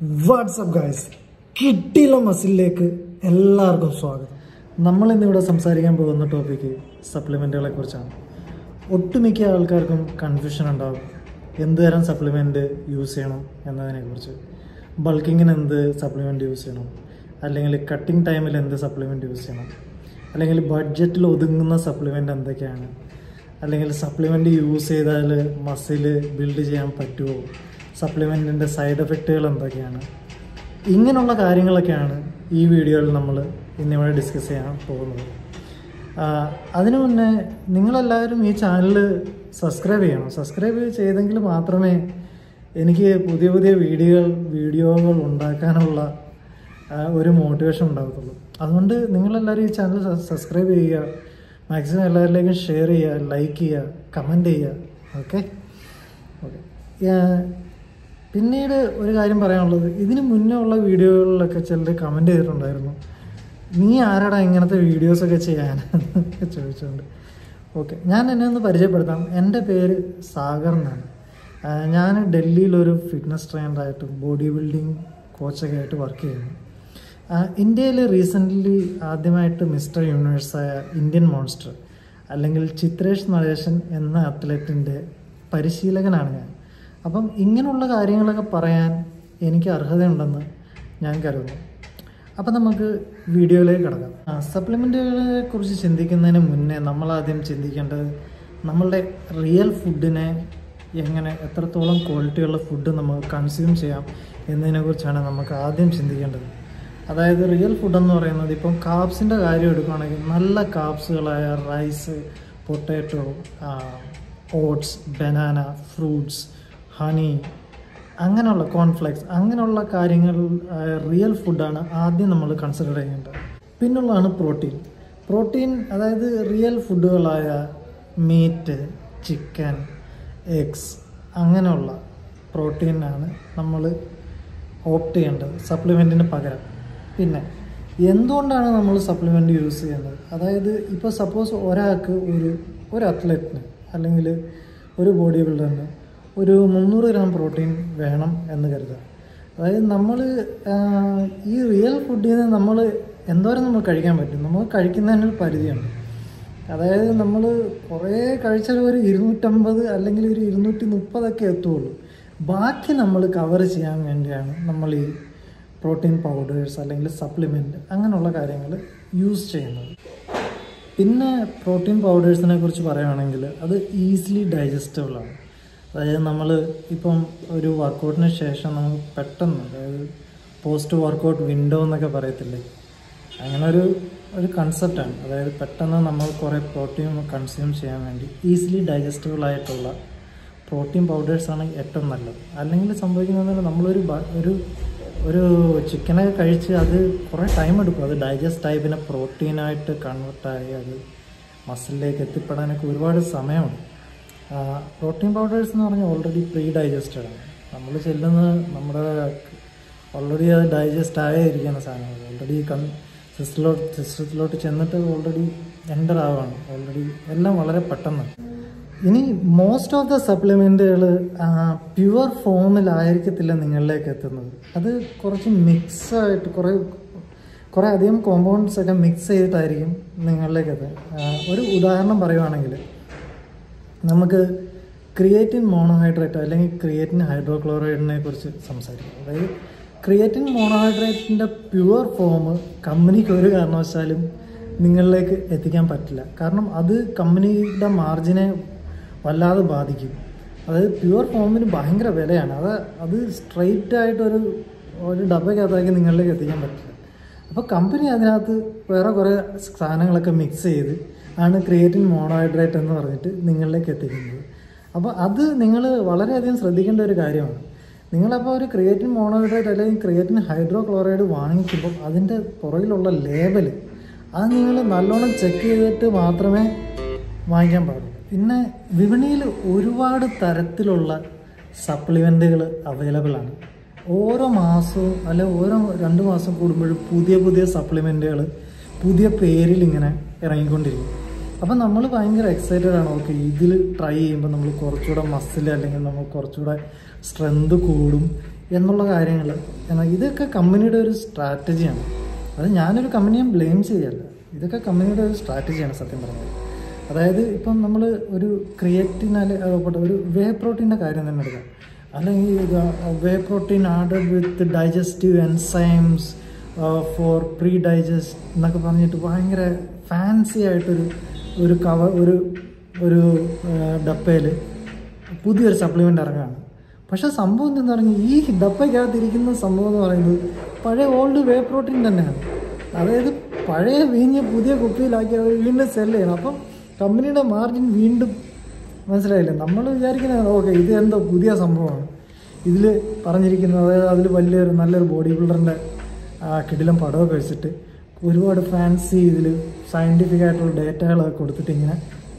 WhatsApp guys കിട്ടിയില്ല മസിലിലേക്ക് എല്ലാവർക്കും സ്വാഗതം നമ്മൾ ഇന്നിവിടെ സംസാരിക്കാൻ പോകുന്ന ടോപ്പിക്ക് സപ്ലിമെൻറ്റുകളെ കുറിച്ചാണ് ഒട്ടുമിക്ക ആൾക്കാർക്കും കൺഫ്യൂഷൻ ഉണ്ടാകും എന്ത് തരം സപ്ലിമെൻറ്റ് യൂസ് ചെയ്യണം എന്നതിനെക്കുറിച്ച് ബൾക്കിങ്ങിന് എന്ത് സപ്ലിമെൻറ്റ് യൂസ് ചെയ്യണം അല്ലെങ്കിൽ കട്ടിങ് ടൈമിൽ എന്ത് സപ്ലിമെൻറ്റ് യൂസ് ചെയ്യണം അല്ലെങ്കിൽ ബഡ്ജറ്റിൽ ഒതുങ്ങുന്ന സപ്ലിമെൻ്റ് എന്തൊക്കെയാണ് അല്ലെങ്കിൽ സപ്ലിമെൻ്റ് യൂസ് ചെയ്താൽ മസിൽ ബിൽഡ് ചെയ്യാൻ പറ്റുമോ സപ്ലിമെൻറ്റിൻ്റെ സൈഡ് എഫക്റ്റുകൾ എന്തൊക്കെയാണ് ഇങ്ങനെയുള്ള കാര്യങ്ങളൊക്കെയാണ് ഈ വീഡിയോയിൽ നമ്മൾ ഇന്നിവിടെ ഡിസ്കസ് ചെയ്യാൻ പോകുന്നത് ആ, അതിനു മുന്നേ നിങ്ങളെല്ലാവരും ഈ ചാനൽ സബ്സ്ക്രൈബ് ചെയ്യണം സബ്സ്ക്രൈബ് ചെയ്തെങ്കിൽ മാത്രമേ എനിക്ക് പുതിയ പുതിയ വീഡിയോകൾ വീഡിയോകൾ ഉണ്ടാക്കാനുള്ള ആ, ഒരു മോട്ടിവേഷൻ ഉണ്ടാകത്തുള്ളൂ അതുകൊണ്ട് നിങ്ങളെല്ലാവരും ഈ ചാനൽ സബ്സ്ക്രൈബ് ചെയ്യുക മാക്സിമം എല്ലാവരിലേക്കും ഷെയർ ചെയ്യുക ലൈക്ക് ചെയ്യുക കമൻറ്റ് ചെയ്യുക ഓക്കെ ഓക്കെ പിന്നീട് ഒരു കാര്യം പറയാനുള്ളത് ഇതിന് മുന്നേ ഉള്ള വീഡിയോകളിലൊക്കെ ചിലർ കമൻറ്റ് ചെയ്തിട്ടുണ്ടായിരുന്നു നീ ആരാടാ ഇങ്ങനത്തെ വീഡിയോസൊക്കെ ചെയ്യാൻ എന്നൊക്കെ ചോദിച്ചുകൊണ്ട് ഓക്കെ ഞാൻ എന്നെ ഒന്ന് പരിചയപ്പെടുത്താം എൻ്റെ പേര് സാഗർ എന്നാണ് ആ, ഞാൻ ഡൽഹിയിലൊരു ഫിറ്റ്നസ് ട്രെയിനറായിട്ട് ബോഡി ബിൽഡിംഗ് കോച്ചൊക്കെ ആയിട്ട് വർക്ക് ചെയ്യുന്നു ഇന്ത്യയിൽ റീസെൻ്റ്ലി ആദ്യമായിട്ട് മിസ്റ്റർ യൂണിവേഴ്സായ ഇന്ത്യൻ മോൺസ്റ്റർ അല്ലെങ്കിൽ ചിത്രേഷ് നടേശൻ എന്ന അത്ലറ്റിൻ്റെ പരിശീലകനാണ് ഞാൻ അപ്പം ഇങ്ങനെയുള്ള കാര്യങ്ങളൊക്കെ പറയാൻ എനിക്ക് അർഹതയുണ്ടെന്ന് ഞാൻ കരുതുന്നു അപ്പം നമുക്ക് വീഡിയോയിലേക്ക് കിടക്കാം സപ്ലിമെൻറ്റുകളെ കുറിച്ച് ചിന്തിക്കുന്നതിന് മുന്നേ നമ്മൾ ആദ്യം ചിന്തിക്കേണ്ടത് നമ്മളുടെ റിയൽ ഫുഡിനെ എങ്ങനെ എത്രത്തോളം ക്വാളിറ്റിയുള്ള ഫുഡ് നമുക്ക് കൺസ്യൂം ചെയ്യാം എന്നതിനെക്കുറിച്ചാണ് നമുക്ക് ആദ്യം ചിന്തിക്കേണ്ടത് അതായത് റിയൽ ഫുഡ് എന്ന് പറയുന്നത് ഇപ്പം കാപ്സിൻ്റെ കാര്യം എടുക്കുകയാണെങ്കിൽ നല്ല കാപ്സുകളായ rice potato oats banana fruits honey അങ്ങനെയുള്ള കോൺഫ്ലെക്സ് അങ്ങനെയുള്ള കാര്യങ്ങൾ റിയൽ ഫുഡാണ് ആദ്യം നമ്മൾ കൺസിഡർ ചെയ്യേണ്ടത് പിന്നുള്ളതാണ് പ്രോട്ടീൻ പ്രോട്ടീൻ അതായത് റിയൽ ഫുഡുകളായ മീറ്റ് ചിക്കൻ എഗ്സ് അങ്ങനെയുള്ള പ്രോട്ടീനാണ് നമ്മൾ ഓപ്റ്റ് ചെയ്യേണ്ടത് സപ്ലിമെൻറ്റിന് പകരം പിന്നെ എന്തുകൊണ്ടാണ് നമ്മൾ സപ്ലിമെൻറ്റ് യൂസ് ചെയ്യുന്നത് അതായത് ഇപ്പോൾ സപ്പോസ് ഒരാൾക്ക് ഒരു ഒരു അത്ലറ്റിന് അല്ലെങ്കിൽ ഒരു ബോഡി ബിൽഡറിന് ഒരു മുന്നൂറ് ഗ്രാം പ്രോട്ടീൻ വേണം എന്ന് കരുതുക അതായത് നമ്മൾ ഈ റിയൽ ഫുഡിൽ നിന്ന് നമ്മൾ എന്തോരം നമ്മൾ കഴിക്കാൻ പറ്റും നമ്മൾ കഴിക്കുന്നതിനൊരു പരിധിയുണ്ട് അതായത് നമ്മൾ കുറേ കഴിച്ചാൽ ഒരു ഇരുന്നൂറ്റമ്പത് അല്ലെങ്കിൽ ഒരു ഇരുന്നൂറ്റി മുപ്പതൊക്കെ എത്തുള്ളൂ ബാക്കി നമ്മൾ കവർ ചെയ്യാൻ വേണ്ടിയാണ് നമ്മൾ ഈ പ്രോട്ടീൻ പൗഡേഴ്സ് അല്ലെങ്കിൽ സപ്ലിമെൻറ്റ് അങ്ങനെയുള്ള കാര്യങ്ങൾ യൂസ് ചെയ്യുന്നത് പിന്നെ പ്രോട്ടീൻ പൗഡേഴ്സിനെ കുറിച്ച് പറയുകയാണെങ്കിൽ അത് ഈസിലി ഡൈജസ്റ്റബിൾ ആണ് അതായത് നമ്മൾ ഇപ്പം ഒരു വർക്കൗട്ടിന് ശേഷം നമുക്ക് പെട്ടെന്ന് അതായത് പോസ്റ്റ് വർക്കൗട്ട് വിൻഡോ എന്നൊക്കെ പറയത്തില്ലേ അങ്ങനെ ഒരു ഒരു കൺസെപ്റ്റാണ് അതായത് പെട്ടെന്ന് നമ്മൾ കുറേ പ്രോട്ടീൻ കൺസ്യൂം ചെയ്യാൻ വേണ്ടി ഈസിലി ഡൈജസ്റ്റബിൾ ആയിട്ടുള്ള പ്രോട്ടീൻ പൗഡേഴ്സാണ് ഏറ്റവും നല്ലത് അല്ലെങ്കിൽ സംഭവിക്കുന്നത് നമ്മളൊരു ബ- ഒരു ഒരു ചിക്കനൊക്കെ കഴിച്ച് അത് കുറേ ടൈം എടുക്കും അത് ഡൈജസ്റ്റ് ആയി പിന്നെ പ്രോട്ടീനായിട്ട് കൺവേർട്ടായി അത് മസിലിലേക്ക് എത്തിപ്പെടാനൊക്കെ ഒരുപാട് സമയമുണ്ട് പ്രോട്ടീൻ പൗഡേഴ്സ് എന്ന് പറഞ്ഞാൽ ഓൾറെഡി പ്രീ ഡൈജസ്റ്റഡ് ആണ് നമ്മൾ ചെല്ലുന്നത് നമ്മുടെ ഓൾറെഡി അത് ഡൈജസ്റ്റ് ആയേ ഇരിക്കുന്ന സാധനങ്ങൾ ഓൾറെഡി കൺ സിസ്റ്റത്തിലോട്ട് സിസ്റ്റത്തിലോട്ട് ചെന്നിട്ട് ഓൾറെഡി എൻ്റർ ആവുകയാണ് ഓൾറെഡി എല്ലാം വളരെ പെട്ടെന്ന് ഇനി മോസ്റ്റ് ഓഫ് ദ സപ്ലിമെൻറ്റുകൾ പ്യുവർ ഫോമിലായിരിക്കത്തില്ല നിങ്ങളിലേക്ക് എത്തുന്നത് അത് കുറച്ച് മിക്സ് ആയിട്ട് കുറേ കുറേ അധികം കോമ്പൗണ്ട്സ് ഒക്കെ മിക്സ് ചെയ്തിട്ടായിരിക്കും നിങ്ങളിലേക്ക് എത്തുക ആ, ഒരു ഉദാഹരണം പറയുവാണെങ്കിൽ നമുക്ക് ക്രിയേറ്റിൻ മോണോഹൈഡ്രേറ്റ് അല്ലെങ്കിൽ ക്രിയേറ്റിൻ ഹൈഡ്രോക്ലോറൈഡിനെ കുറിച്ച് സംസാരിക്കാം അതായത് ക്രിയേറ്റിൻ മോണോഹൈഡ്രേറ്റിൻ്റെ പ്യുവർ ഫോം കമ്പനിക്ക് ഒരു കാരണവശാലും നിങ്ങളിലേക്ക് എത്തിക്കാൻ പറ്റില്ല കാരണം അത് കമ്പനിയുടെ മാർജിനെ വല്ലാതെ ബാധിക്കും അതായത് പ്യുവർ ഫോമിന് ഭയങ്കര വിലയാണ് അത് അത് സ്ട്രെയിറ്റ് ആയിട്ടൊരു ഒരു ഡബയ്ക്കകത്താക്കി നിങ്ങളിലേക്ക് എത്തിക്കാൻ പറ്റില്ല അപ്പോൾ കമ്പനി അതിനകത്ത് വേറെ കുറേ സാധനങ്ങളൊക്കെ മിക്സ് ചെയ്ത് ആണ് ക്രിയേറ്റിൻ മോണോഹൈഡ്രേറ്റ് എന്ന് പറഞ്ഞിട്ട് നിങ്ങളിലേക്ക് എത്തിക്കുന്നത് അപ്പോൾ അത് നിങ്ങൾ വളരെയധികം ശ്രദ്ധിക്കേണ്ട ഒരു കാര്യമാണ് നിങ്ങളപ്പോൾ ഒരു ക്രിയേറ്റിൻ മോണോഹൈഡ്രേറ്റ് അല്ലെങ്കിൽ ക്രിയേറ്റിൻ ഹൈഡ്രോക്ലോറൈഡ് വാങ്ങിക്കുമ്പോൾ അതിൻ്റെ പുറകിലുള്ള ലേബൽ അത് നിങ്ങൾ നല്ലോണം ചെക്ക് ചെയ്തിട്ട് മാത്രമേ വാങ്ങിക്കാൻ പാടുള്ളൂ പിന്നെ വിപണിയിൽ ഒരുപാട് തരത്തിലുള്ള സപ്ലിമെൻറ്റുകൾ അവൈലബിൾ ആണ് ഓരോ മാസവും അല്ലെ ഓരോ രണ്ട് മാസം കൂടുമ്പോഴും പുതിയ പുതിയ സപ്ലിമെൻറ്റുകൾ പുതിയ പേരിൽ ഇങ്ങനെ ഇറങ്ങിക്കൊണ്ടിരിക്കും അപ്പം നമ്മൾ ഭയങ്കര എക്സൈറ്റഡ് ആണ് ഓക്കെ ഇതിൽ ട്രൈ ചെയ്യുമ്പോൾ നമ്മൾ കുറച്ചുകൂടെ മസിൽ അല്ലെങ്കിൽ നമ്മൾ കുറച്ചുകൂടെ സ്ട്രെങ്ത് കൂടും എന്നുള്ള കാര്യങ്ങൾ എന്നാൽ ഇതൊക്കെ കമ്പനിയുടെ ഒരു സ്ട്രാറ്റജിയാണ് അത് ഞാനൊരു കമ്പനിയെ ബ്ലെയിം ചെയ്യല്ല ഇതൊക്കെ കമ്പനിയുടെ ഒരു സ്ട്രാറ്റജിയാണ് സത്യം പറഞ്ഞത് അതായത് ഇപ്പം നമ്മൾ ഒരു ക്രിയേറ്റിൻ അല്ലെ ഒരു വേ പ്രോട്ടീൻ്റെ കാര്യം തന്നെ എടുക്കാം അല്ലെങ്കിൽ whey protein added with digestive enzymes for pre digest എന്നൊക്കെ പറഞ്ഞിട്ട് ഭയങ്കര ഫാൻസി ആയിട്ടൊരു ഒരു കവർ ഒരു ഒരു ഡപ്പയിൽ പുതിയൊരു സപ്ലിമെൻ്റ് ഇറങ്ങുകയാണ് പക്ഷെ സംഭവം എന്താണെന്ന് പറഞ്ഞാൽ ഈ ഡപ്പയ്ക്കകത്തിരിക്കുന്ന സംഭവം എന്ന് പറയുന്നത് പഴയ ഓൾഡ് വേ പ്രോട്ടീൻ തന്നെയാണ് അതായത് പഴയ വീഞ്ഞ് പുതിയ കുപ്പിയിലാക്കി അവർ വീണ്ടും സെല് ചെയ്യണം അപ്പം കമ്പനിയുടെ മാർജിൻ വീണ്ടും മനസ്സിലായില്ലേ നമ്മൾ വിചാരിക്കുന്നത് ഓക്കെ ഇത് എന്തോ പുതിയ സംഭവമാണ് ഇതിൽ പറഞ്ഞിരിക്കുന്നത് അതായത് അതിൽ വലിയൊരു നല്ലൊരു ബോഡി ബിൽഡറിൻ്റെ കിടിലം പടമൊക്കെ വെച്ചിട്ട് ഒരുപാട് ഫാൻസി ഇതിൽ സയൻറ്റിഫിക് ആയിട്ടുള്ള ഡേറ്റകളൊക്കെ കൊടുത്തിട്ട് ഇങ്ങനെ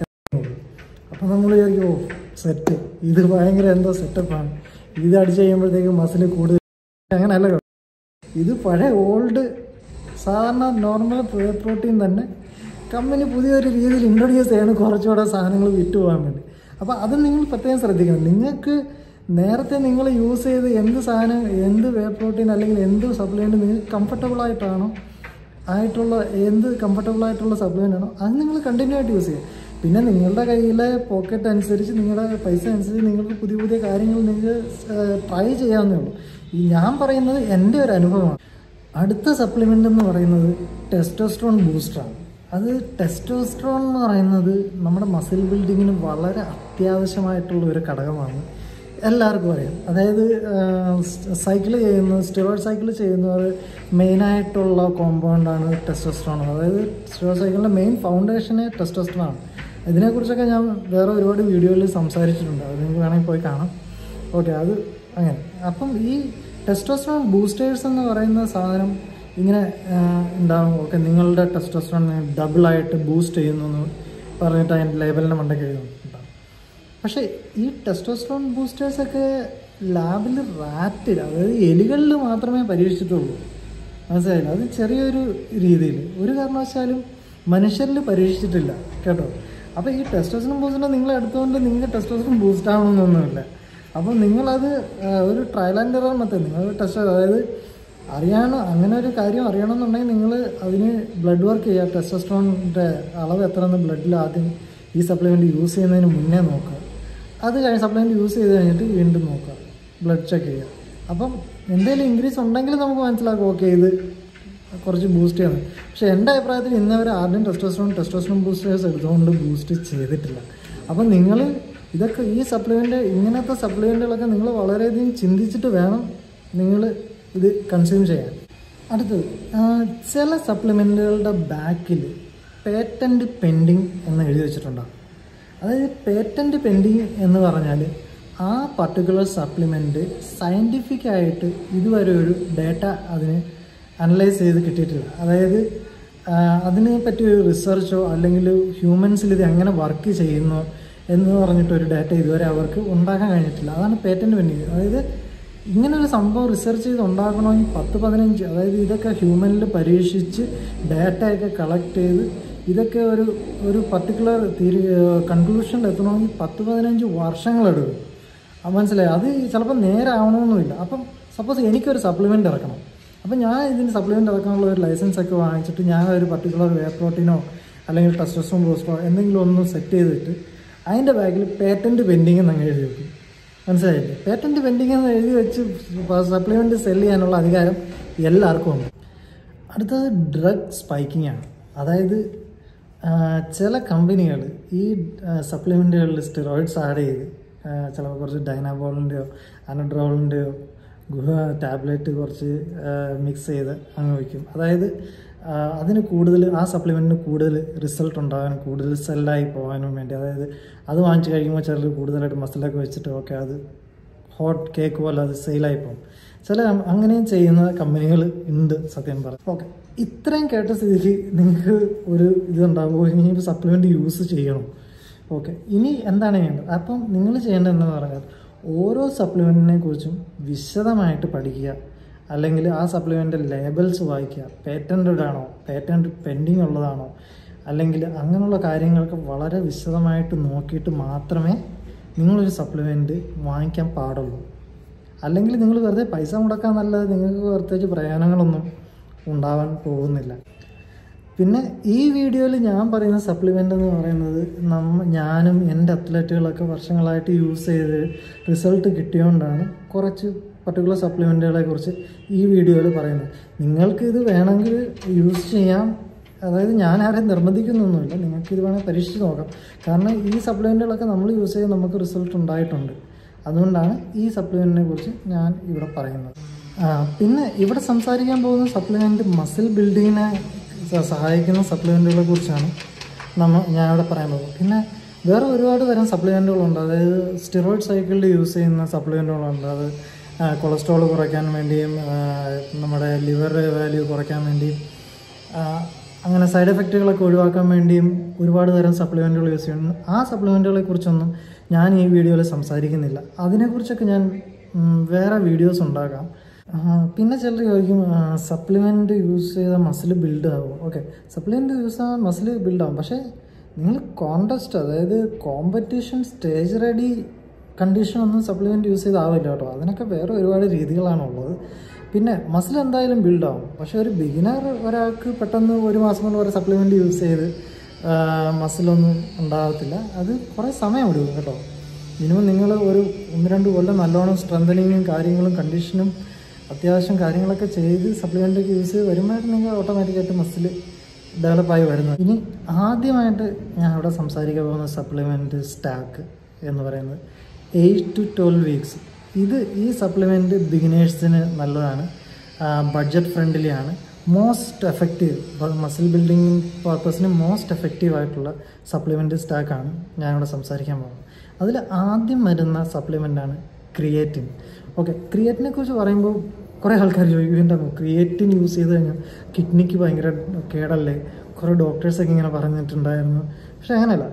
അപ്പം നമ്മൾ വിചാരിക്കും ഓ സെറ്റ് ഇത് ഭയങ്കര എന്തോ സെറ്റപ്പാണ് ഇത് അടിച്ച് കഴിയുമ്പോഴത്തേക്ക് മസിൽ കൂടുതൽ അങ്ങനെയല്ല കേട്ടോ ഇത് പഴയ ഓൾഡ് സാധാരണ നോർമൽ പ്രോട്ടീൻ തന്നെ കമ്പനി പുതിയൊരു രീതിയിൽ ഇൻട്രൊഡ്യൂസ് ചെയ്യണം കുറച്ചുകൂടെ സാധനങ്ങൾ വിറ്റ് പോകാൻ വേണ്ടി അപ്പോൾ അത് നിങ്ങൾ പ്രത്യേകം ശ്രദ്ധിക്കണം നിങ്ങൾക്ക് നേരത്തെ നിങ്ങൾ യൂസ് ചെയ്ത് എന്ത് സാധനം എന്ത് വേ പ്രോട്ടീൻ അല്ലെങ്കിൽ എന്ത് സപ്ലിമെൻറ്റ് നിങ്ങൾക്ക് കംഫർട്ടബിൾ ആയിട്ടാണോ ആയിട്ടുള്ള എന്ത് കംഫർട്ടബിൾ ആയിട്ടുള്ള സപ്ലിമെൻ്റ് ആണോ അത് നിങ്ങൾ കണ്ടിന്യൂ ആയിട്ട് യൂസ് ചെയ്യുക പിന്നെ നിങ്ങളുടെ കയ്യിലെ പോക്കറ്റ് അനുസരിച്ച് നിങ്ങളുടെ പൈസ അനുസരിച്ച് നിങ്ങൾക്ക് പുതിയ പുതിയ കാര്യങ്ങൾ നിങ്ങൾക്ക് ട്രൈ ചെയ്യാവുന്നേ ഉള്ളൂ ഈ ഞാൻ പറയുന്നത് എൻ്റെ ഒരു അനുഭവമാണ് അടുത്ത സപ്ലിമെൻ്റ് എന്ന് പറയുന്നത് ടെസ്റ്റോസ്ട്രോൺ ബൂസ്റ്ററാണ് അത് ടെസ്റ്റോസ്ട്രോൺ എന്ന് പറയുന്നത് നമ്മുടെ മസിൽ ബിൽഡിങ്ങിന് വളരെ അത്യാവശ്യമായിട്ടുള്ള ഒരു ഘടകമാണ് എല്ലാവർക്കും അറിയാം അതായത് സൈക്കിൾ ചെയ്യുന്ന സ്റ്റിറോയിഡ് സൈക്കിൾ ചെയ്യുന്നവർ മെയിനായിട്ടുള്ള കോമ്പൗണ്ടാണ് ടെസ്റ്റോസ്ട്രോൺ അതായത് സ്റ്റിറോയിഡ് സൈക്കിളിൻ്റെ മെയിൻ ഫൗണ്ടേഷന് ടെസ്റ്റോസ്ട്രോൺ ആണ് ഇതിനെക്കുറിച്ചൊക്കെ ഞാൻ വേറെ ഒരുപാട് വീഡിയോയിൽ സംസാരിച്ചിട്ടുണ്ട് അത് നിങ്ങൾക്ക് വേണമെങ്കിൽ പോയി കാണാം ഓക്കെ അത് അങ്ങനെ അപ്പം ഈ ടെസ്റ്റോസ്ട്രോൺ ബൂസ്റ്റേഴ്സ് എന്ന് പറയുന്ന സാധനം ഇങ്ങനെ ഉണ്ടാവും ഓക്കെ നിങ്ങളുടെ ടെസ്റ്റോസ്ട്രോൺ ഡബിളായിട്ട് ബൂസ്റ്റ് ചെയ്യുന്നു എന്ന് പറഞ്ഞിട്ട് അതിൻ്റെ ലേബലിൻ്റെ മണ്ടയ്ക്ക് എഴുതുന്നുണ്ടാവും പക്ഷേ ഈ ടെസ്റ്റോസ്ട്രോൺ ബൂസ്റ്റേഴ്സൊക്കെ ലാബിൽ റാറ്റിൽ അതായത് എലികളിൽ മാത്രമേ പരീക്ഷിച്ചിട്ടുള്ളൂ മനസ്സിലായില്ല അത് ചെറിയൊരു രീതിയിൽ ഒരു കാരണവശാലും മനുഷ്യരിൽ പരീക്ഷിച്ചിട്ടില്ല കേട്ടോ അപ്പോൾ ഈ ടെസ്റ്റോസ്ട്രോൺ ബൂസ്റ്റർ നിങ്ങൾ എടുത്തുകൊണ്ട് നിങ്ങൾക്ക് ടെസ്റ്റോസ്ട്രോൺ ബൂസ്റ്റ് ആവണമെന്നൊന്നുമില്ല അപ്പോൾ നിങ്ങളത് ഒരു ട്രയൽ ആൻഡ് എറർ മെത്തേഡ് നിങ്ങൾ ടെസ്റ്റ് അതായത് അറിയണം അങ്ങനെ ഒരു കാര്യം അറിയണമെന്നുണ്ടെങ്കിൽ നിങ്ങൾ അതിന് ബ്ലഡ് വർക്ക് ചെയ്യുക ടെസ്റ്റോസ്ട്രോണിൻ്റെ അളവ് എത്രയെന്ന് ബ്ലഡിൽ ആദ്യം ഈ സപ്ലിമെൻറ്റ് യൂസ് ചെയ്യുന്നതിന് മുന്നേ നോക്കുക അത് കഴിഞ്ഞ് സപ്ലിമെൻറ്റ് യൂസ് ചെയ്ത് കഴിഞ്ഞിട്ട് വീണ്ടും നോക്കുക ബ്ലഡ് ചെക്ക് ചെയ്യുക അപ്പം എന്തെങ്കിലും ഇൻക്രീസ് ഉണ്ടെങ്കിൽ നമുക്ക് മനസ്സിലാക്കും ഓക്കെ ഇത് കുറച്ച് ബൂസ്റ്റ് ചെയ്യണം പക്ഷേ എൻ്റെ അഭിപ്രായത്തിൽ ഇന്നവരെ ആദ്യം ടെസ്റ്റോസ്ട്രോൺ ടെസ്റ്റോസ്ട്രോൺ ബൂസ്റ്റേഴ്സ് എടുത്തുകൊണ്ട് ബൂസ്റ്റ് ചെയ്തിട്ടില്ല അപ്പം നിങ്ങൾ ഇതൊക്കെ ഈ സപ്ലിമെൻ്റ് ഇങ്ങനത്തെ സപ്ലിമെൻറ്റുകളൊക്കെ നിങ്ങൾ വളരെയധികം ചിന്തിച്ചിട്ട് വേണം നിങ്ങൾ ഇത് കൺസ്യൂം ചെയ്യാൻ അടുത്തത് ചില സപ്ലിമെൻറ്റുകളുടെ ബാക്കിൽ പേറ്റൻറ്റ് പെൻഡിങ് എന്ന് എഴുതി വെച്ചിട്ടുണ്ടാകും അതായത് പേറ്റൻറ്റ് പെൻഡിങ് എന്ന് പറഞ്ഞാൽ ആ പർട്ടിക്കുലർ സപ്ലിമെൻറ്റ് സയൻറ്റിഫിക് ആയിട്ട് ഇതുവരെ ഒരു ഡേറ്റ അതിന് അനലൈസ് ചെയ്ത് കിട്ടിയിട്ടില്ല അതായത് അതിനെ പറ്റി ഒരു റിസർച്ചോ അല്ലെങ്കിൽ ഹ്യൂമൻസിൽ ഇത് എങ്ങനെ വർക്ക് ചെയ്യുന്നു എന്ന് പറഞ്ഞിട്ട് ഒരു ഡാറ്റ ഇതുവരെ അവർക്ക് ഉണ്ടാക്കാൻ കഴിഞ്ഞിട്ടില്ല അതാണ് പേറ്റൻറ്റ് പെൻഡിങ് അതായത് ഇങ്ങനെ ഒരു സംഭവം റിസർച്ച് ചെയ്ത് ഉണ്ടാക്കണമെങ്കിൽ പത്ത് പതിനഞ്ച് അതായത് ഇതൊക്കെ ഹ്യൂമനിൽ പരീക്ഷിച്ച് ഡാറ്റയൊക്കെ കളക്ട് ചെയ്ത് ഇതൊക്കെ ഒരു ഒരു പർട്ടിക്കുലർ തീരു കൺക്ലൂഷനിൽ എത്തണമെങ്കിൽ പത്ത് പതിനഞ്ച് വർഷങ്ങളെടുക്കും അത് മനസ്സിലായി അത് ചിലപ്പോൾ നേരെ ആവണമെന്നുമില്ല അപ്പം സപ്പോസ് എനിക്കൊരു സപ്ലിമെൻ്റ് ഇറക്കണം അപ്പം ഞാൻ ഇതിന് സപ്ലിമെൻ്റ് ഇറക്കാനുള്ള ഒരു ലൈസൻസ് ഒക്കെ വാങ്ങിച്ചിട്ട് ഞാൻ ഒരു പർട്ടിക്കുലർ വേ പ്രോട്ടീനോ അല്ലെങ്കിൽ ടെസ്റ്റോസ്റ്റോൺ ബൂസ്റ്ററോ എന്തെങ്കിലും ഒന്ന് സെറ്റ് ചെയ്തിട്ട് അതിൻ്റെ ബാക്കിൽ പേറ്റൻറ്റ് പെൻഡിങ് എന്നങ്ങ് എഴുതി വെക്കും മനസ്സിലായില്ലേ പേറ്റൻറ്റ് പെൻഡിങ് എന്ന് എഴുതി വെച്ച് സപ്ലിമെൻ്റ് സെല് ചെയ്യാനുള്ള അധികാരം എല്ലാവർക്കും ഉണ്ട് അടുത്തത് ഡ്രഗ് സ്പൈക്കിംഗ് ആണ് അതായത് ചില കമ്പനികൾ ഈ സപ്ലിമെൻറ്റുകളിൽ സ്റ്റിറോയിഡ്സ് ആഡ് ചെയ്ത് ചിലപ്പോൾ കുറച്ച് ഡൈനാബോളിൻ്റെയോ അനഡ്രോളിൻ്റെയോ ഗുഹ ടാബ്ലറ്റ് കുറച്ച് മിക്സ് ചെയ്ത് അങ്ങ് വയ്ക്കും അതായത് അതിന് കൂടുതൽ ആ സപ്ലിമെൻറ്റിന് കൂടുതൽ റിസൾട്ട് ഉണ്ടാകാനും കൂടുതൽ സെല്ലായി പോകാനും വേണ്ടി അതായത് അത് വാങ്ങിച്ച് കഴിയുമ്പോൾ ചിലർ കൂടുതലായിട്ട് മസിലൊക്കെ വെച്ചിട്ട് ഓക്കെ അത് ഹോട്ട് കേക്ക് പോലെ അത് സെയിലായി പോകും ചില അങ്ങനെയും ചെയ്യുന്ന കമ്പനികൾ ഉണ്ട് സത്യം പറയാം ഓക്കെ ഇത്രയും കേട്ട സ്ഥിതിക്ക് നിങ്ങൾക്ക് ഒരു ഇതുണ്ടാവുമോ ഇനി സപ്ലിമെൻറ്റ് യൂസ് ചെയ്യണം ഓക്കെ ഇനി എന്താണ് വേണ്ടത് അപ്പം നിങ്ങൾ ചെയ്യേണ്ടത് എന്താണെന്ന് പറഞ്ഞാൽ ഓരോ സപ്ലിമെൻറ്റിനെ കുറിച്ചും വിശദമായിട്ട് പഠിക്കുക അല്ലെങ്കിൽ ആ സപ്ലിമെൻ്റ് ലേബൽസ് വായിക്കുക പേറ്റൻറ്റഡ് ആണോ പേറ്റൻറ്റ് പെൻഡിങ് ഉള്ളതാണോ അല്ലെങ്കിൽ അങ്ങനെയുള്ള കാര്യങ്ങൾക്ക് വളരെ വിശദമായിട്ട് നോക്കിയിട്ട് മാത്രമേ നിങ്ങളൊരു സപ്ലിമെൻറ്റ് വാങ്ങിക്കാൻ പാടുള്ളൂ അല്ലെങ്കിൽ നിങ്ങൾ വെറുതെ പൈസ മുടക്കാൻ നല്ലത് നിങ്ങൾക്ക് പ്രത്യേകിച്ച് പ്രയോജനങ്ങളൊന്നും ഉണ്ടാവാൻ പോകുന്നില്ല പിന്നെ ഈ വീഡിയോയിൽ ഞാൻ പറയുന്ന സപ്ലിമെൻ്റ് എന്ന് പറയുന്നത് നമ്മ ഞാനും എൻ്റെ അത്ലറ്റുകളൊക്കെ വർഷങ്ങളായിട്ട് യൂസ് ചെയ്ത് റിസൾട്ട് കിട്ടിയോണ്ടാണ് കുറച്ച് പർട്ടിക്കുലർ സപ്ലിമെൻറ്റുകളെ കുറിച്ച് ഈ വീഡിയോയിൽ പറയുന്നത് നിങ്ങൾക്ക് ഇത് വേണമെങ്കിൽ യൂസ് ചെയ്യാം അതായത് ഞാൻ ആരെയും നിർബന്ധിക്കുന്നൊന്നുമില്ല നിങ്ങൾക്ക് ഇത് വേണമെങ്കിൽ പരീക്ഷിച്ച് നോക്കാം കാരണം ഈ സപ്ലിമെൻറ്റുകളൊക്കെ നമ്മൾ യൂസ് ചെയ്ത് നമുക്ക് റിസൾട്ട് ഉണ്ടായിട്ടുണ്ട് അതുകൊണ്ടാണ് ഈ സപ്ലിമെൻറ്റിനെ കുറിച്ച് ഞാൻ ഇവിടെ പറയുന്നത് ആ, പിന്നെ ഇവിടെ സംസാരിക്കാൻ പോകുന്ന സപ്ലിമെൻറ്റ് മസിൽ ബിൽഡിങ്ങിനെ സ- സഹായിക്കുന്ന സപ്ലിമെൻറ്റുകളെ കുറിച്ചാണ് നമ്മൾ ഞാൻ ഇവിടെ പറയാൻ പോകുന്നത് പിന്നെ വേറെ ഒരുപാട് തരം സപ്ലിമെൻറ്റുകളുണ്ട് അതായത് സ്റ്റിറോയിഡ് സൈക്കിളിൽ യൂസ് ചെയ്യുന്ന സപ്ലിമെൻറ്റുകളുണ്ട് അത് കൊളസ്ട്രോൾ കുറയ്ക്കാൻ വേണ്ടിയും ആ, നമ്മുടെ ലിവർ വാല്യൂ കുറയ്ക്കാൻ വേണ്ടിയും ആ, അങ്ങനെ സൈഡ് എഫക്റ്റുകളൊക്കെ ഒഴിവാക്കാൻ വേണ്ടിയും ഒരുപാട് തരം സപ്ലിമെൻറ്റുകൾ യൂസ് ചെയ്യുന്നു ആ സപ്ലിമെൻറ്റുകളെ കുറിച്ചൊന്നും ഞാൻ ഈ വീഡിയോയിൽ സംസാരിക്കുന്നില്ല അതിനെക്കുറിച്ചൊക്കെ ഞാൻ ഉം, വേറെ വീഡിയോസ് ഉണ്ടാക്കാം ആ, പിന്നെ ചിലർ ചോദിക്കും സപ്ലിമെൻറ്റ് യൂസ് ചെയ്ത മസിൽ ബിൽഡ് ആകും ഓക്കെ സപ്ലിമെൻറ്റ് യൂസ് ചെയ്യാൻ മസിൽ ബിൽഡ് ആകും പക്ഷേ നിങ്ങൾ കോണ്ടസ്റ്റ് അതായത് കോമ്പറ്റീഷൻ സ്റ്റേജ് റെഡി കണ്ടീഷൻ ഒന്നും സപ്ലിമെൻറ്റ് യൂസ് ചെയ്താവില്ല കേട്ടോ അതിനൊക്കെ വേറെ ഒരുപാട് രീതികളാണുള്ളത് പിന്നെ മസിൽ എന്തായാലും ബിൽഡ് ആവും പക്ഷേ ഒരു ബിഗിനർ ഒരാൾക്ക് പെട്ടെന്ന് ഒരു മാസം കൊണ്ട് ഒരു സപ്ലിമെൻറ്റ് യൂസ് ചെയ്ത് മസിലൊന്നും ഉണ്ടാകത്തില്ല അത് കുറേ സമയം എടുക്കും കേട്ടോ മിനിമം നിങ്ങൾ ഒരു ഒന്ന് രണ്ട് കൊല്ലം നല്ലോണം സ്ട്രെങ്തനിങ്ങും കാര്യങ്ങളും കണ്ടീഷനും അത്യാവശ്യം കാര്യങ്ങളൊക്കെ ചെയ്ത് സപ്ലിമെൻ്റ് ഒക്കെ യൂസ് ചെയ്ത് വരുമ്പോഴായിരുന്നു ഓട്ടോമാറ്റിക്കായിട്ട് മസിൽ ഡെവലപ്പായി വരുന്നത് ഇനി ആദ്യമായിട്ട് ഞാൻ ഇവിടെ സംസാരിക്കാൻ പോകുന്ന സപ്ലിമെൻറ്റ് സ്റ്റാക്ക് എന്ന് പറയുന്നത് എയ്റ്റ് ടു ട്വൽവ് വീക്സ് ഇത് ഈ സപ്ലിമെൻറ്റ് ബിഗിനേഴ്സിന് നല്ലതാണ് ബഡ്ജറ്റ് ഫ്രണ്ട്ലി ആണ് മോസ്റ്റ് എഫക്റ്റീവ് മസിൽ ബിൽഡിംഗ് പർപ്പസിന് മോസ്റ്റ് എഫക്റ്റീവ് ആയിട്ടുള്ള സപ്ലിമെൻറ്റ് സ്റ്റാക്കാണ് ഞാനിവിടെ സംസാരിക്കാൻ പോകുന്നത് അതിൽ ആദ്യം വരുന്ന സപ്ലിമെൻ്റാണ് ക്രിയേറ്റിൻ ഓക്കെ ക്രിയേറ്റിനെ കുറിച്ച് പറയുമ്പോൾ കുറേ ആൾക്കാർ ചോദിക്കും എൻ്റെ ക്രിയേറ്റിൻ യൂസ് ചെയ്ത് കഴിഞ്ഞാൽ കിഡ്നിക്ക് ഭയങ്കര കേടല്ലേ കുറേ ഡോക്ടേഴ്സൊക്കെ ഇങ്ങനെ പറഞ്ഞിട്ടുണ്ടായിരുന്നു പക്ഷെ അങ്ങനെയല്ല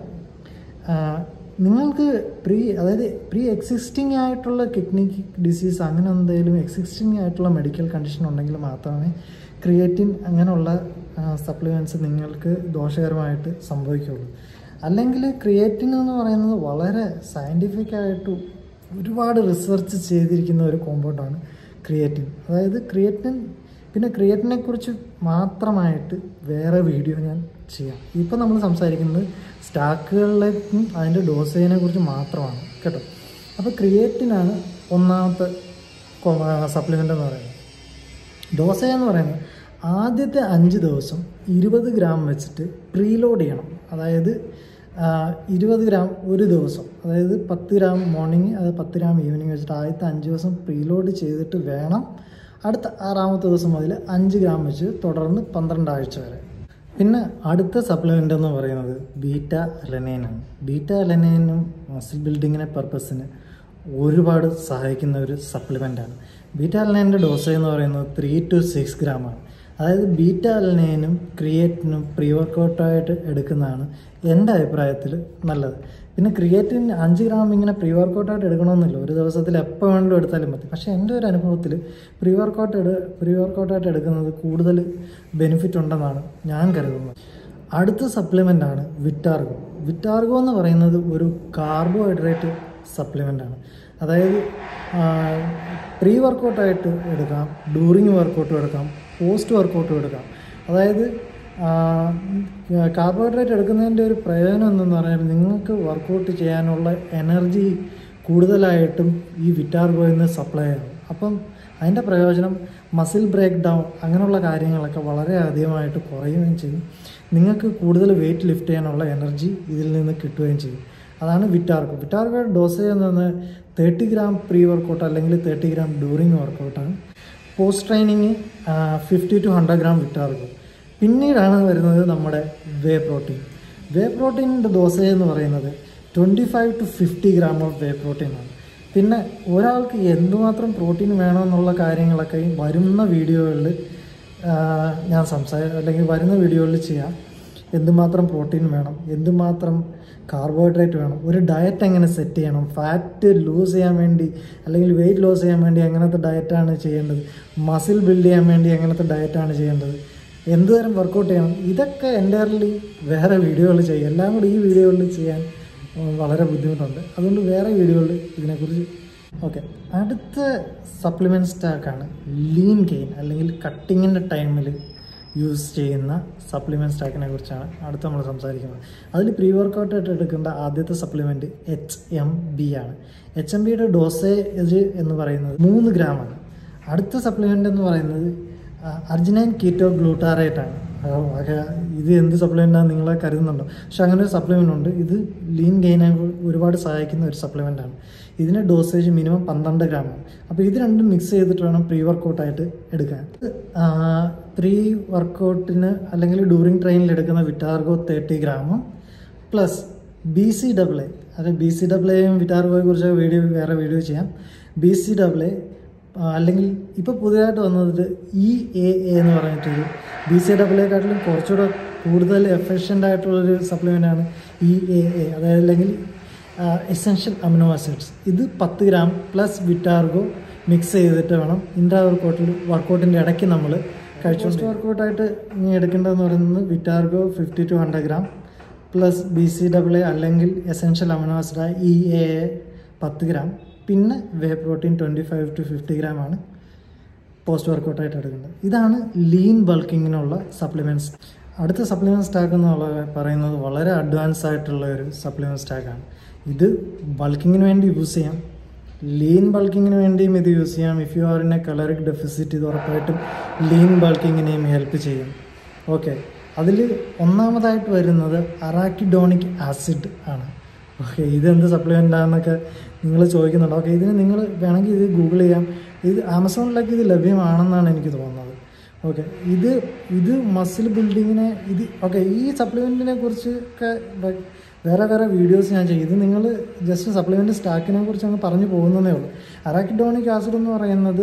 ആ, നിങ്ങൾക്ക് പ്രീ അതായത് പ്രീ എക്സിസ്റ്റിംഗ് ആയിട്ടുള്ള കിഡ്നി ഡിസീസ് അങ്ങനെ എന്തെങ്കിലും എക്സിസ്റ്റിംഗ് ആയിട്ടുള്ള മെഡിക്കൽ കണ്ടീഷൻ ഉണ്ടെങ്കിൽ മാത്രമേ ക്രിയേറ്റിൻ അങ്ങനെയുള്ള സപ്ലിമെൻറ്റ്സ് നിങ്ങൾക്ക് ദോഷകരമായിട്ട് സംഭവിക്കുകയുള്ളൂ അല്ലെങ്കിൽ ക്രിയേറ്റിൻ എന്ന് പറയുന്നത് വളരെ സയൻറ്റിഫിക് ആയിട്ട് ഒരുപാട് റിസർച്ച് ചെയ്തിരിക്കുന്ന ഒരു കോമ്പൗണ്ടാണ് ക്രിയേറ്റിൻ അതായത് ക്രിയേറ്റിൻ പിന്നെ ക്രിയേറ്റിനെ കുറിച്ച് മാത്രമായിട്ട് വേറെ വീഡിയോ ഞാൻ ചെയ്യാം ഇപ്പം നമ്മൾ സംസാരിക്കുന്നത് സ്റ്റാക്കുകളിലേക്കും അതിൻ്റെ ഡോസേജിനെ കുറിച്ച് മാത്രമാണ് കേട്ടോ അപ്പോൾ ക്രിയേറ്റിനാണ് ഒന്നാമത്തെ സപ്ലിമെൻ്റ് എന്ന് പറയുന്നത് ഡോസേജ് എന്ന് പറയുന്നത് ആദ്യത്തെ അഞ്ച് ദിവസം ഇരുപത് ഗ്രാം വെച്ചിട്ട് പ്രീലോഡ് ചെയ്യണം അതായത് ഇരുപത് ഗ്രാം ഒരു ദിവസം അതായത് പത്ത് ഗ്രാം മോർണിംഗ് അത് പത്ത് ഗ്രാം ഈവനിങ് വെച്ചിട്ട് ആദ്യത്തെ അഞ്ച് ദിവസം പ്രീലോഡ് ചെയ്തിട്ട് വേണം അടുത്ത ആറാമത്തെ ദിവസം മുതൽ അഞ്ച് ഗ്രാം വെച്ച് തുടർന്ന് പന്ത്രണ്ട് ആഴ്ച വരെ പിന്നെ അടുത്ത സപ്ലിമെൻ്റ് എന്ന് പറയുന്നത് ബീറ്റ അലനൈനാണ് ബീറ്റ അലനൈനും മസിൽ ബിൽഡിങ്ങിനെ പർപ്പസിന് ഒരുപാട് സഹായിക്കുന്ന ഒരു സപ്ലിമെൻ്റാണ് ബീറ്റ അലനൈൻ്റെ ഡോസ് എന്ന് പറയുന്നത് ത്രീ ടു സിക്സ് ഗ്രാമാണ് അതായത് ബീറ്റ അലനൈനും ക്രിയേറ്റിനും പ്രീ വർക്കൗട്ടായിട്ട് എടുക്കുന്നതാണ് എൻ്റെ അഭിപ്രായത്തിൽ നല്ലത് പിന്നെ ക്രിയേറ്റിൻ അഞ്ച് ഗ്രാം ഇങ്ങനെ പ്രീ വർക്കൗട്ടായിട്ട് എടുക്കണമെന്നില്ല ഒരു ദിവസത്തിൽ എപ്പോൾ വേണമെങ്കിലും എടുത്താലും മതി പക്ഷേ എൻ്റെ ഒരു അനുഭവത്തിൽ പ്രീ വർക്കൗട്ട് എടു പ്രീ വർക്കൗട്ടായിട്ട് എടുക്കുന്നത് കൂടുതൽ ബെനിഫിറ്റ് ഉണ്ടെന്നാണ് ഞാൻ കരുതുന്നത് അടുത്ത സപ്ലിമെൻ്റ് ആണ് വിറ്റാർഗോ വിറ്റാർഗോ എന്ന് പറയുന്നത് ഒരു കാർബോഹൈഡ്രേറ്റ് സപ്ലിമെൻ്റ് ആണ് അതായത് പ്രീ വർക്കൗട്ടായിട്ട് എടുക്കാം ഡ്യൂറിങ് വർക്കൗട്ടും എടുക്കാം പോസ്റ്റ് വർക്കൗട്ടും എടുക്കാം അതായത് കാർബോഹൈഡ്രേറ്റ് എടുക്കുന്നതിൻ്റെ ഒരു പ്രയോജനം എന്തെന്ന് പറഞ്ഞാൽ നിങ്ങൾക്ക് വർക്കൗട്ട് ചെയ്യാനുള്ള എനർജി കൂടുതലായിട്ടും ഈ വിറ്റാർഗോയിൽ നിന്ന് സപ്ലൈ ആകും അപ്പം അതിൻ്റെ പ്രയോജനം മസിൽ ബ്രേക്ക് ഡൗൺ അങ്ങനെയുള്ള കാര്യങ്ങളൊക്കെ വളരെ അധികമായിട്ട് കുറയുകയും ചെയ്യും നിങ്ങൾക്ക് കൂടുതൽ വെയിറ്റ് ലിഫ്റ്റ് ചെയ്യാനുള്ള എനർജി ഇതിൽ നിന്ന് കിട്ടുകയും ചെയ്യും അതാണ് വിറ്റാർഗോ വിറ്റാർഗോ ഡോസേജ് എന്ന് പറഞ്ഞാൽ തേർട്ടി ഗ്രാം പ്രീ വർക്കൗട്ട് അല്ലെങ്കിൽ തേർട്ടി ഗ്രാം ഡ്യൂറിങ് വർക്കൗട്ടാണ് post training fifty to hundred gram Vitargo പിന്നീടാണ് വരുന്നത് നമ്മുടെ വേ പ്രോട്ടീൻ വേ പ്രോട്ടീനിൻ്റെ ഡോസേജ് എന്ന് പറയുന്നത് twenty five to fifty gram of whey protein ആണ് പിന്നെ ഒരാൾക്ക് എന്തുമാത്രം പ്രോട്ടീൻ വേണമെന്നുള്ള കാര്യങ്ങളൊക്കെ ഈ വരുന്ന വീഡിയോകളിൽ ഞാൻ സംസാര അല്ലെങ്കിൽ വരുന്ന വീഡിയോകളിൽ ചെയ്യാം എന്തുമാത്രം പ്രോട്ടീൻ വേണം എന്തുമാത്രം കാർബോഹൈഡ്രേറ്റ് വേണം ഒരു ഡയറ്റ് എങ്ങനെ സെറ്റ് ചെയ്യണം ഫാറ്റ് ലൂസ് ചെയ്യാൻ വേണ്ടി അല്ലെങ്കിൽ വെയിറ്റ് ലോസ് ചെയ്യാൻ വേണ്ടി എങ്ങനത്തെ ഡയറ്റാണ് ചെയ്യേണ്ടത് മസിൽ ബിൽഡ് ചെയ്യാൻ വേണ്ടി എങ്ങനത്തെ ഡയറ്റാണ് ചെയ്യേണ്ടത് എന്ത് തരം വർക്കൗട്ട് ചെയ്യണം ഇതൊക്കെ എൻ്റയർലി വേറെ വീഡിയോകൾ ചെയ്യും എല്ലാം കൂടി ഈ വീഡിയോകളിൽ ചെയ്യാൻ ഉം, വളരെ ബുദ്ധിമുട്ടുണ്ട് അതുകൊണ്ട് വേറെ വീഡിയോകളിൽ ഇതിനെക്കുറിച്ച് ഓക്കെ അടുത്ത സപ്ലിമെൻറ്റ് സ്റ്റാക്കാണ് ലീൻ ഗെയിൻ അല്ലെങ്കിൽ കട്ടിങ്ങിൻ്റെ ടൈമിൽ യൂസ് ചെയ്യുന്ന സപ്ലിമെൻറ്റ് സ്റ്റാക്കിനെ കുറിച്ചാണ് അടുത്ത് നമ്മൾ സംസാരിക്കുന്നത് അതിൽ പ്രീ വർക്കൗട്ട് ആയിട്ട് എടുക്കേണ്ട ആദ്യത്തെ സപ്ലിമെൻറ്റ് എച്ച് എം ബി ആണ് എച്ച് എം ബിയുടെ ഡോസേജ് എന്ന് പറയുന്നത് മൂന്ന് ഗ്രാമാണ് അടുത്ത സപ്ലിമെൻ്റ് എന്ന് പറയുന്നത് അർജിനൈൻ കീറ്റോ ഗ്ലൂട്ടാറേറ്റ് ആണ് ഓക്കെ ഇത് എന്ത് സപ്ലിമെൻ്റാണ് നിങ്ങളെ കരുതുന്നുണ്ടോ പക്ഷെ അങ്ങനെ ഒരു സപ്ലിമെൻ്റ് ഉണ്ട് ഇത് ലീൻ ഗെയിനെ ഒരുപാട് സഹായിക്കുന്ന ഒരു സപ്ലിമെൻ്റ് ആണ് ഇതിൻ്റെ ഡോസേജ് മിനിമം പന്ത്രണ്ട് ഗ്രാമാണ് അപ്പോൾ ഇത് രണ്ടും മിക്സ് ചെയ്തിട്ട് വേണം പ്രീ വർക്കൗട്ടായിട്ട് എടുക്കാൻ പ്രീ വർക്കൗട്ടിന് അല്ലെങ്കിൽ ഡ്യൂറിങ് ട്രെയിനിൽ എടുക്കുന്ന വിറ്റാർഗോ തേർട്ടി ഗ്രാമും plus B C double A അതായത് ബി സി ഡബിൾ എയും വിറ്റാർഗോയെ കുറിച്ച് വീഡിയോ വേറെ വീഡിയോ ചെയ്യാം ബി സി ഡബിൾ എ അല്ലെങ്കിൽ ഇപ്പോൾ പുതിയതായിട്ട് വന്നത് ഇ എ എ എന്ന് പറഞ്ഞിട്ടൊരു ബി സി ഡബിൾ എക്കാട്ടിലും കുറച്ചുകൂടെ കൂടുതൽ എഫിഷ്യൻ്റ് ആയിട്ടുള്ളൊരു സപ്ലിമെൻ്റാണ് ഇ എ എ അതായത് അല്ലെങ്കിൽ എസെൻഷ്യൽ അമിനോ ആസിഡ്സ് ഇത് പത്ത് ഗ്രാം പ്ലസ് വിറ്റാർഗോ മിക്സ് ചെയ്തിട്ട് വേണം ഇൻട്രാ വർക്കൗട്ടിൽ വർക്കൗട്ടിൻ്റെ ഇടയ്ക്ക് നമ്മൾ കഴിച്ചുകൊണ്ട് വർക്കൗട്ടായിട്ട് ഇനി എടുക്കേണ്ടതെന്ന് പറയുന്നത് Vitargo fifty to hundred gram plus B C double A അല്ലെങ്കിൽ essential amino acid E A A പത്ത് ഗ്രാം പിന്നെ whey protein twenty five to fifty gram ആണ് പോസ്റ്റ് വർക്കൗട്ടായിട്ട് എടുക്കേണ്ടത് ഇതാണ് ലീൻ ബൾക്കിങ്ങിനുള്ള സപ്ലിമെൻറ്റ്സ് അടുത്ത സപ്ലിമെൻറ്റ് സ്റ്റാക്ക് എന്നുള്ള പറയുന്നത് വളരെ അഡ്വാൻസ് ആയിട്ടുള്ള ഒരു സപ്ലിമെൻറ്റ് സ്റ്റാക്കാണ് ഇത് ബൾക്കിങ്ങിന് വേണ്ടി യൂസ് ചെയ്യാം ലീൻ ബൾക്കിങ്ങിന് വേണ്ടിയും ഇത് യൂസ് ചെയ്യാം if you are in a caloric deficit ഇത് ഉറപ്പായിട്ടും ലീൻ ബൾക്കിങ്ങിനെയും ഹെൽപ്പ് ചെയ്യും ഓക്കെ അതിൽ ഒന്നാമതായിട്ട് വരുന്നത് അറാക്കിഡോണിക് ആസിഡ് ആണ് ഓക്കെ ഇതെന്ത് സപ്ലിമെൻ്റ് ആണെന്നൊക്കെ നിങ്ങൾ ചോദിക്കുന്നുണ്ട് ഓക്കെ ഇതിന് നിങ്ങൾ വേണമെങ്കിൽ ഇത് ഗൂഗിൾ ചെയ്യാം ഇത് ആമസോണിലൊക്കെ ഇത് ലഭ്യമാണെന്നാണ് എനിക്ക് തോന്നുന്നത് ഓക്കെ ഇത് ഇത് മസിൽ ബിൽഡിങ്ങിനെ ഇത് ഓക്കെ ഈ സപ്ലിമെൻറ്റിനെ കുറിച്ചൊക്കെ വ- വേറെ വേറെ വീഡിയോസ് ഞാൻ ചെയ്യും ഇത് നിങ്ങൾ ജസ്റ്റ് സപ്ലിമെൻറ്റ് സ്റ്റാക്കിനെ കുറിച്ച് അങ്ങ് പറഞ്ഞു പോകുന്നതേ ഉള്ളൂ അറാക്കിഡോണിക് ആസിഡ് എന്ന് പറയുന്നത്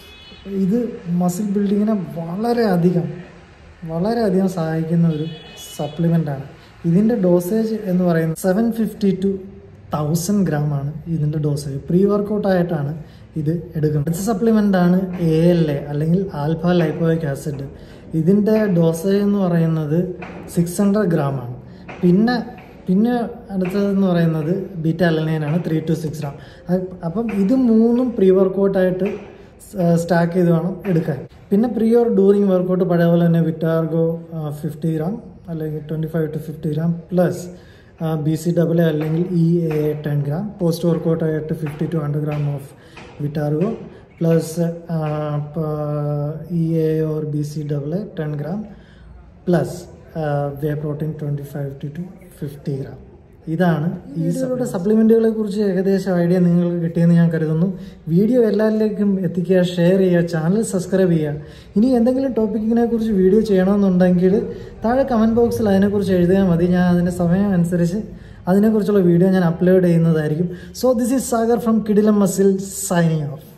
ഇത് മസിൽ ബിൽഡിങ്ങിനെ വളരെയധികം വളരെയധികം സഹായിക്കുന്ന ഒരു സപ്ലിമെൻ്റ് ആണ് ഇതിൻ്റെ ഡോസേജ് എന്ന് പറയുന്നത് seven fifty to thousand gram ആണ് ഇതിൻ്റെ ഡോസേജ് പ്രീ വർക്കൗട്ട് ആയിട്ടാണ് ഇത് എടുക്കുന്നത് അടുത്ത സപ്ലിമെൻ്റ് ആണ് എ എൽ എ അല്ലെങ്കിൽ ആൽഫ ലൈപ്പോയിക് ആസിഡ് ഇതിൻ്റെ ഡോസേജ് എന്ന് പറയുന്നത് സിക്സ് ഹൺഡ്രഡ് ഗ്രാം ആണ് പിന്നെ പിന്നെ അടുത്തതെന്ന് പറയുന്നത് ബീറ്റ അലനൈനാണ് ത്രീ ടു സിക്സ് ഗ്രാം അപ്പം ഇത് മൂന്നും പ്രീ വർക്കൗട്ടായിട്ട് സ്റ്റാക്ക് ചെയ്ത് വേണം എടുക്കാൻ പിന്നെ പ്രീ ഓർ ഡ്യൂറിങ് വർക്കൗട്ട് പഴയ പോലെ തന്നെ വിറ്റാർഗോ ഫിഫ്റ്റി ഗ്രാം അല്ലെങ്കിൽ twenty five to fifty gram plus B C double A അല്ലെങ്കിൽ E A ten gram post workout ആയിട്ട് fifty to hundred gram of Vitargo plus E A or B C double A ten gram plus whey protein twenty five to to fifty gram ഇതാണ് ഈ സപ്ലിമെൻറ്റുകളുടെ സപ്ലിമെൻറ്റുകളെ കുറിച്ച് ഏകദേശം idea നിങ്ങൾക്ക് കിട്ടിയെന്ന് ഞാൻ കരുതുന്നു video എല്ലാവരിലേക്കും എത്തിക്കുക ഷെയർ ചെയ്യുക ചാനൽ സബ്സ്ക്രൈബ് ചെയ്യുക ഇനി എന്തെങ്കിലും ടോപ്പിക്കിനെ കുറിച്ച് വീഡിയോ ചെയ്യണമെന്നുണ്ടെങ്കിൽ താഴെ കമൻറ്റ് ബോക്സിൽ അതിനെക്കുറിച്ച് എഴുതിയാൽ മതി ഞാൻ അതിൻ്റെ സമയം അനുസരിച്ച് അതിനെക്കുറിച്ചുള്ള വീഡിയോ ഞാൻ അപ്ലോഡ് ചെയ്യുന്നതായിരിക്കും so this is Sagar from Kidilam muscle signing of